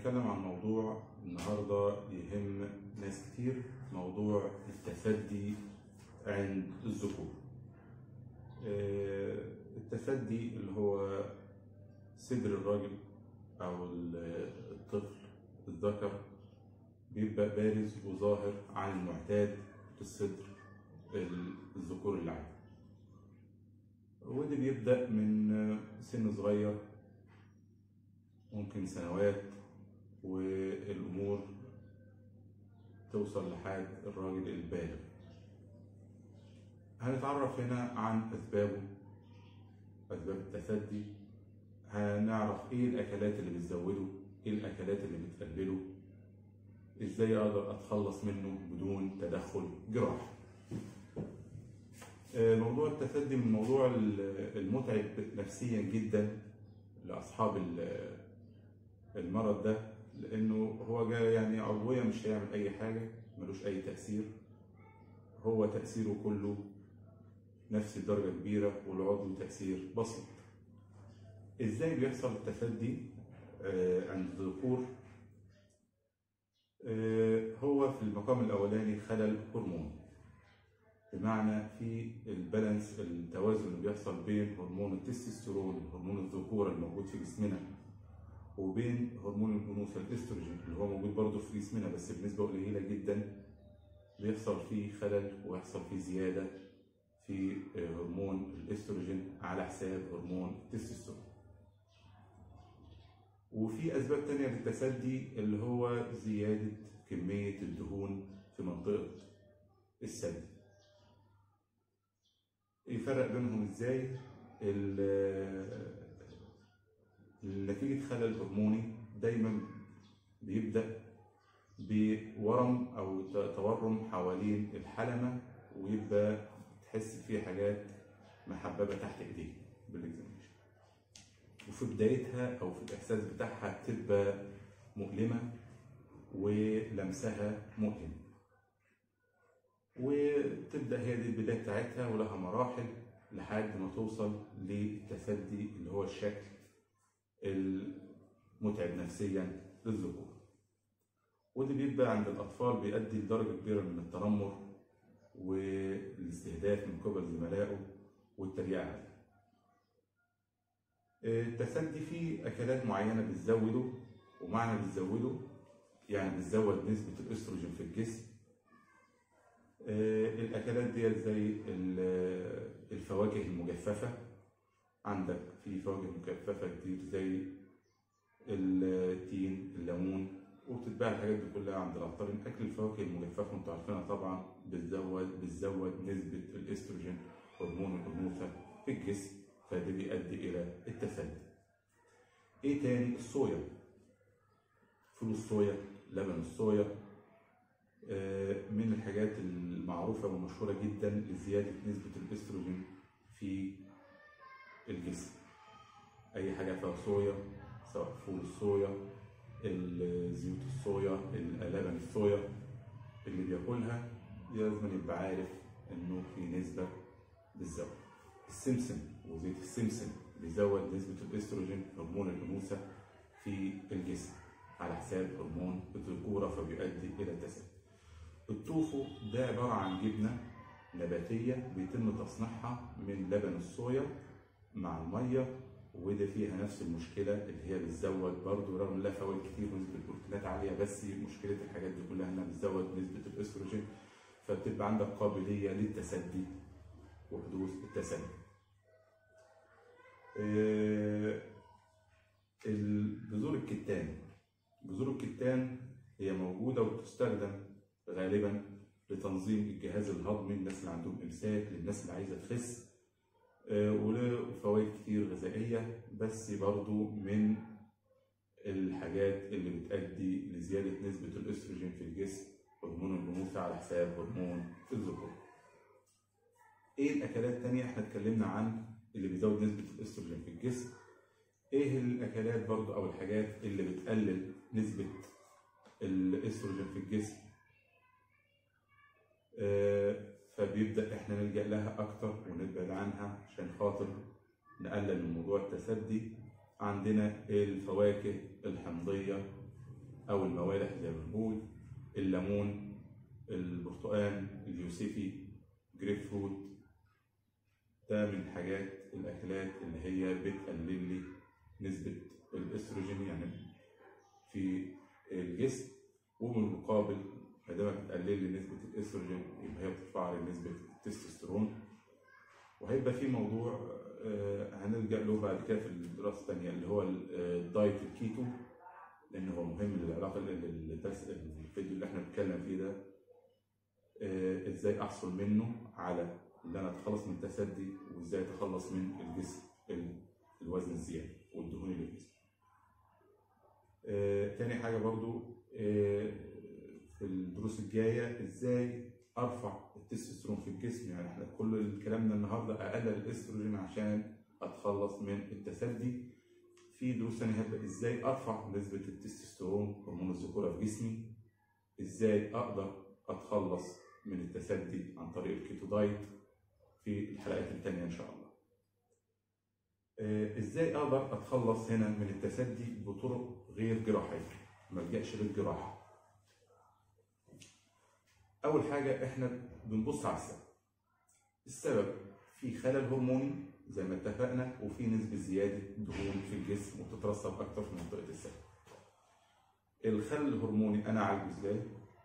هنتكلم عن موضوع النهارده يهم ناس كتير موضوع التثدي عند الذكور. آه، التثدي اللي هو صدر الراجل او الطفل الذكر بيبقى بارز وظاهر عن المعتاد في الصدر الذكور العادي. وده بيبدأ من سن صغير ممكن سنوات والأمور توصل لحد الراجل البالغ هنتعرف هنا عن أسبابه أسباب التثدي هنعرف إيه الأكلات اللي بتزوده إيه الأكلات اللي بتقلله إزاي أقدر أتخلص منه بدون تدخل جراحي موضوع التثدي من الموضوع المتعب نفسيا جدا لاصحاب المرض ده لانه هو جاي يعني عضويا مش هيعمل اي حاجه ملوش اي تاثير هو تاثيره كله نفسي بدرجه كبيره والعضو تاثير بسيط ازاي بيحصل التثدي عند الذكور هو في المقام الاولاني خلل هرموني بمعنى في البالانس التوازن اللي بيحصل بين هرمون التستوستيرون هرمون الذكوره الموجود في جسمنا وبين هرمون الانوثه الاستروجين اللي هو موجود برضه في جسمنا بس بنسبه قليله جدا بيحصل فيه خلل ويحصل فيه زياده في هرمون الاستروجين على حساب هرمون التستوستيرون وفي اسباب تانية للتسدي اللي هو زياده كميه الدهون في منطقه الثدي يفرق بينهم ازاي نتيجة خلل هرموني دايما بيبدأ بورم أو تورم حوالين الحلمة ويبقى تحس فيه حاجات محببة تحت إيديك بالاكزامينشن وفي بدايتها أو في الإحساس بتاعها بتبقى مؤلمة ولمسها مؤلم وتبدا هي دي البدايه بتاعتها ولها مراحل لحد ما توصل للتثدي اللي هو الشكل المتعب نفسيا للذكور ودي بيبقى عند الاطفال بيؤدي لدرجه كبيره من التنمر والاستهداف من قبل زملائه والتريقه عليه التثدي فيه اكلات معينه بتزوده ومعنى بتزوده يعني بتزود نسبه الاستروجين في الجسم الاكلات ديت زي الفواكه المجففه عندك في فواكه مجففه كتير زي التين الليمون وبتتباع الحاجات دي كلها عند العطارين اكل الفواكه المجففه انتوا عارفينها طبعا بتزود بتزود نسبه الاستروجين هرمون الانوثه في الجسم فده بيؤدي الى التثدي ايه تاني الصويا فول الصويا لبن الصويا من الحاجات المعروفة والمشهورة جدا لزيادة نسبة الاستروجين في الجسم أي حاجة فيها صويا سواء فول الصويا زيوت الصويا لبن الصويا اللي بياكلها لازم يبقى عارف إنه في نسبة بتزود السمسم وزيت السمسم بيزود نسبة الاستروجين هرمون الأنوثة في الجسم على حساب هرمون الذكورة فبيؤدي إلى التسدد التوفو ده عبارة عن جبنة نباتية بيتم تصنيعها من لبن الصويا مع المية وده فيها نفس المشكلة اللي هي بتزود برضه رغم لها فوائد كتير ونسبة البروتينات عالية بس مشكلة الحاجات دي كلها انها بتزود نسبة الاستروجين فبتبقى عندك قابلية للتسدي وحدوث التسدي. بذور الكتان بذور الكتان هي موجودة وتستخدم غالبا لتنظيم الجهاز الهضمي للناس اللي عندهم امساك للناس اللي عايزه تخس وله فوائد كتير غذائيه بس برضو من الحاجات اللي بتؤدي لزياده نسبه الاستروجين في الجسم هرمون الانوثه على حساب هرمون الذكور. ايه الاكلات التانية احنا اتكلمنا عن اللي بيزود نسبه الاستروجين في الجسم. ايه الاكلات برضو او الحاجات اللي بتقلل نسبه الاستروجين في الجسم فبيبدا احنا نلجا لها اكتر ونبعد عنها عشان خاطر نقلل من موضوع التسدي عندنا الفواكه الحمضيه او الموالح زي ما بنقول الليمون البرتقال اليوسفي جريب فروت ده من الحاجات الاكلات اللي هي بتقلل لي نسبه الاستروجين يعني في الجسم وبالمقابل ما دام بتقلل لي نسبه الاستروجين يبقى هي بترفع لي نسبه التستوستيرون وهيبقى في موضوع آه، هنلجا له بعد كده في الدراسه الثانيه اللي هو ال- آه، الدايت الكيتو لان هو مهم للعلاقه للدرس الفيديو اللي احنا بنتكلم فيه ده آه، ازاي احصل منه على ان انا اتخلص من التسدي وازاي اتخلص من الجسم ال- الوزن الزياده والدهون اللي في الجسم. آه، تاني حاجه برضو آه، في الدروس الجايه ازاي ارفع التستوستيرون في الجسم يعني احنا كل كلامنا النهارده اقلل الاستروجين عشان اتخلص من التسدي في دروس ثانيه هتبقى ازاي ارفع نسبه التستوستيرون هرمون الذكوره في جسمي ازاي اقدر اتخلص من التسدي عن طريق الكيتو دايت في الحلقات التانية ان شاء الله آه، ازاي اقدر اتخلص هنا من التسدي بطرق غير جراحيه ما الجاش للجراحه اول حاجه احنا بنبص على السبب السبب في خلل هرموني زي ما اتفقنا وفي نسبه زياده دهون في الجسم وبتترسب اكتر في منطقه السبب الخلل الهرموني انا اعالجه ازاي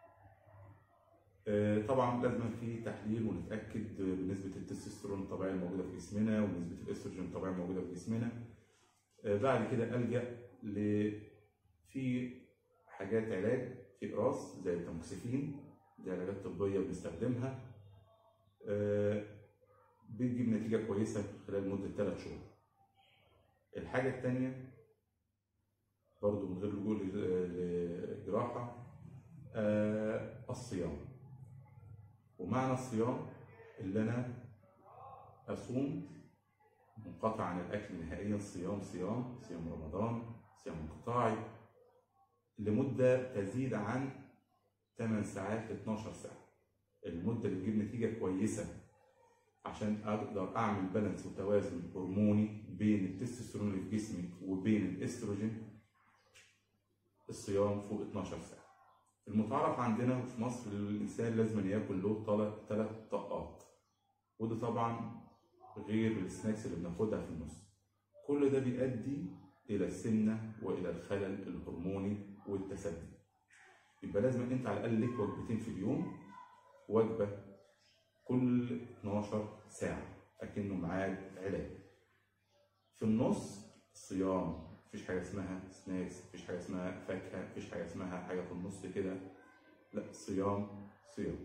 آه، طبعا لازم في تحليل ونتاكد بنسبه التستوستيرون الطبيعيه الموجوده في جسمنا ونسبه الاستروجين الطبيعيه الموجوده في جسمنا آه، بعد كده الجا ل في حاجات علاج في اقراص زي التاموكسيفين دي علاجات طبيه بنستخدمها آه، بتجيب نتيجه كويسه خلال مده ثلاث شهور الحاجه الثانيه برضو من غير لجوء ل- لجراحه آه، الصيام ومعنى الصيام اللي انا اصوم منقطع عن الاكل نهائيا صيام صيام صيام رمضان صيام انقطاعي لمده تزيد عن 8 ساعات ل 12 ساعه المده اللي تجيب نتيجه كويسه عشان اقدر اعمل بالانس وتوازن هرموني بين التستوستيرون اللي في جسمي وبين الاستروجين الصيام فوق 12 ساعه المتعارف عندنا في مصر الانسان لازم ياكل له ثلاث طاقات وده طبعا غير السناكس اللي بناخدها في النص كل ده بيؤدي الى السمنه والى الخلل الهرموني والتسدي يبقى لازم انت على الاقل ليك وجبتين في اليوم وجبه كل 12 ساعه اكنه ميعاد علاج في النص صيام مفيش حاجه اسمها سناكس مفيش حاجه اسمها فاكهه مفيش حاجه اسمها حاجه في النص كده لا صيام صيام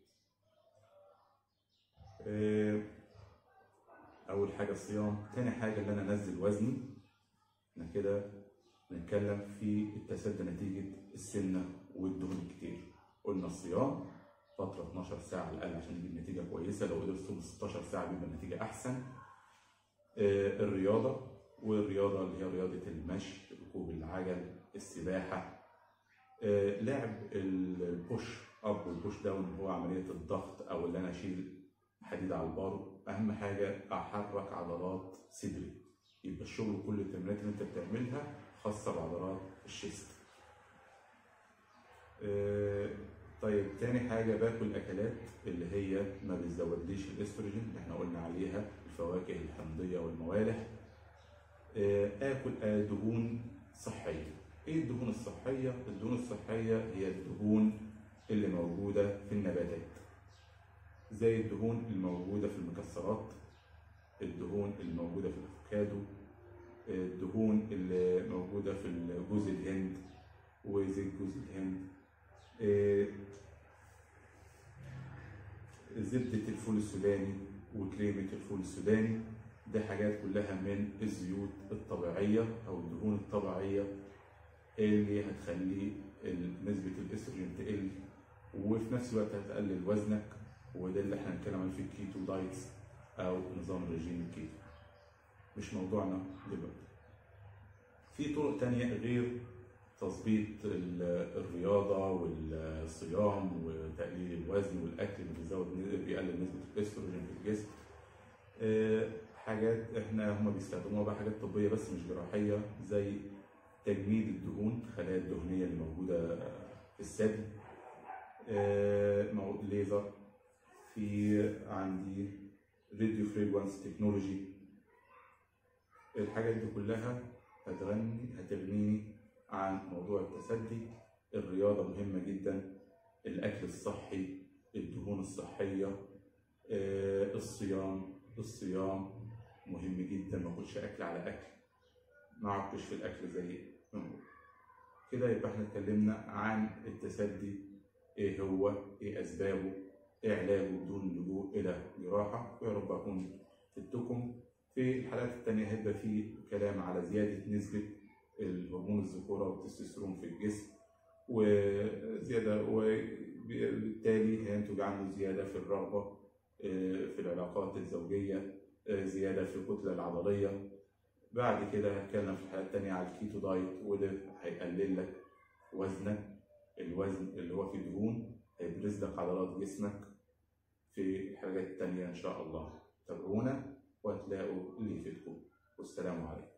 آه، اول حاجه الصيام تاني حاجه اللي انا انزل وزني احنا كده نتكلم في التسدي نتيجه السمنه والدهون الكتير قلنا الصيام فتره 12 ساعه على الاقل عشان يجيب نتيجه كويسه لو قدر تصوم 16 ساعه بيبقى النتيجه احسن آه، الرياضه والرياضه اللي هي رياضه المشي ركوب العجل السباحه آه، لعب ال- البوش اب والبوش داون اللي هو عمليه الضغط او اللي انا اشيل حديد على البار اهم حاجه احرك عضلات صدري يبقى الشغل كل التمرينات اللي انت بتعملها خاصه بعضلات الشيست آه، طيب تاني حاجه باكل اكلات اللي هي ما بتزودليش الاستروجين اللي احنا قلنا عليها الفواكه الحمضيه والموالح آه، اكل آه، دهون صحيه ايه الدهون الصحيه الدهون الصحيه هي الدهون اللي موجوده في النباتات زي الدهون الموجوده في المكسرات الدهون الموجوده في الافوكادو الدهون اللي موجوده في جوز الهند وزيت جوز الهند آه، زبدة الفول السوداني وكريمة الفول السوداني دي حاجات كلها من الزيوت الطبيعية أو الدهون الطبيعية اللي هتخلي ال- نسبة الأستروجين تقل وفي نفس الوقت هتقلل وزنك وده اللي احنا هنتكلم عنه في الكيتو دايتس أو نظام الرجيم الكيتو مش موضوعنا دلوقتي في طرق تانية غير تظبيط ال- الرياضة والصيام وتقليل الوزن والأكل اللي بيزود بيقلل نسبة الأستروجين في الجسم آه، حاجات احنا هما بيستخدموها بقى حاجات طبية بس مش جراحية زي تجميد الدهون الخلايا الدهنية اللي موجودة في الثدي آه، مو- ليزر في عندي راديو فريكوانس تكنولوجي الحاجات دي كلها هتغني هتغنيني عن موضوع التسدي الرياضة مهمة جدا الأكل الصحي الدهون الصحية آه، الصيام الصيام مهم جدا ما اكلش اكل على اكل ما اعكش في الاكل زي ما بنقول. كده يبقى احنا اتكلمنا عن التسدي ايه هو ايه اسبابه ايه علاجه بدون اللجوء الى جراحه ويا رب اكون فدتكم في الحلقات التانية هيبقى في كلام على زيادة نسبة الهرمون الذكورة والتستوستيرون في الجسم وزيادة وبالتالي هينتج عنه زيادة في الرغبة آه، في العلاقات الزوجية آه، زيادة في الكتلة العضلية بعد كده هتكلم في الحلقة التانية على الكيتو دايت وده هيقلل لك وزنك الوزن اللي هو فيه دهون هيبرز لك عضلات جسمك في الحلقات التانية إن شاء الله تابعونا وهتلاقوا اللي يفيدكم والسلام عليكم